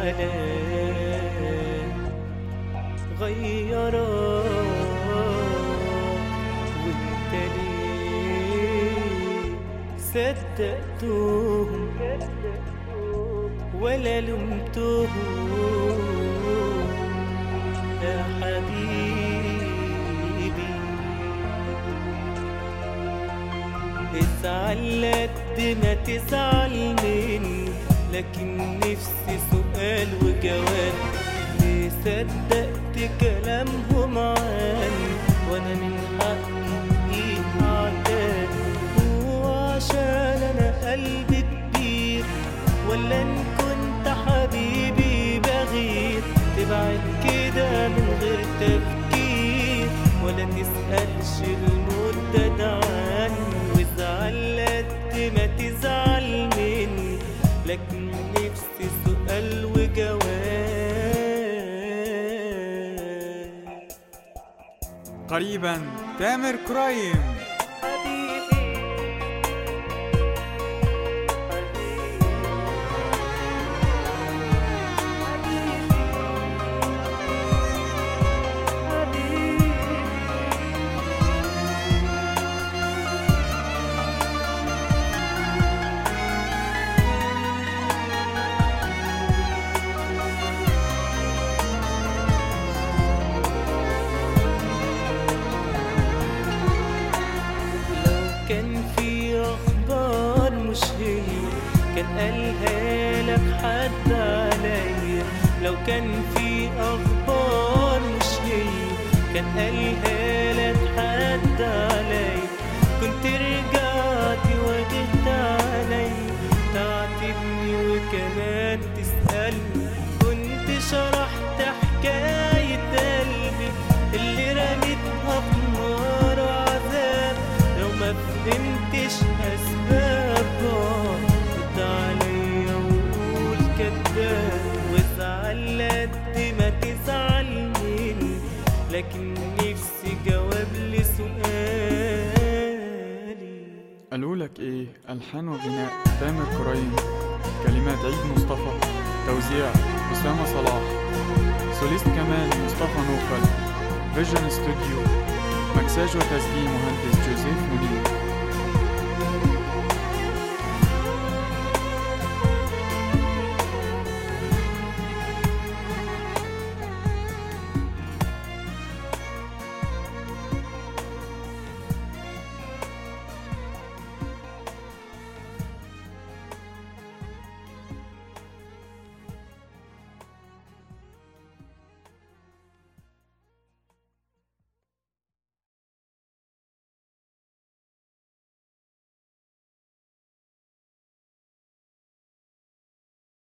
حالات غيرك وانت ليه صدقتهم ولا لمتهم يا حبيبي ازعل قد ما تزعل مني لكن نفسي سؤال وجواب ليه صدقت كلامهم عني وانا من حقي اعتاد هو عشان انا قلبي كبير ولا ان كنت حبيبي بغير تبعد كده من غير تفكير ولا تسألش المدة عني وازعل قد ما تزعل مني لكن نفسي سؤال وجواب قريبا تامر كرايم حبيبي لو كان في اخبار مش هي كان قالها لك حد عليا لو كان في اخبار مش هي كان قالها لك حد عليا كنت رجعت وجهت عليا تعاتبني وكمان تسألني كنت شرحت حكاية قلبي اللي رميتها في نار عذاب لو ما فهمتش أسبابها رد عليا وقول كداب وازعل قد ما تزعل مني لكن نفسي جواب لسؤالي قالوا لك ايه الحان وغناء تامر كرايم كلمات عيد مصطفى توزيع اسامه صلاح سوليست كمان مصطفى نوفل فيجن استوديو مكساج وتسجيل مهندس جوزيف منير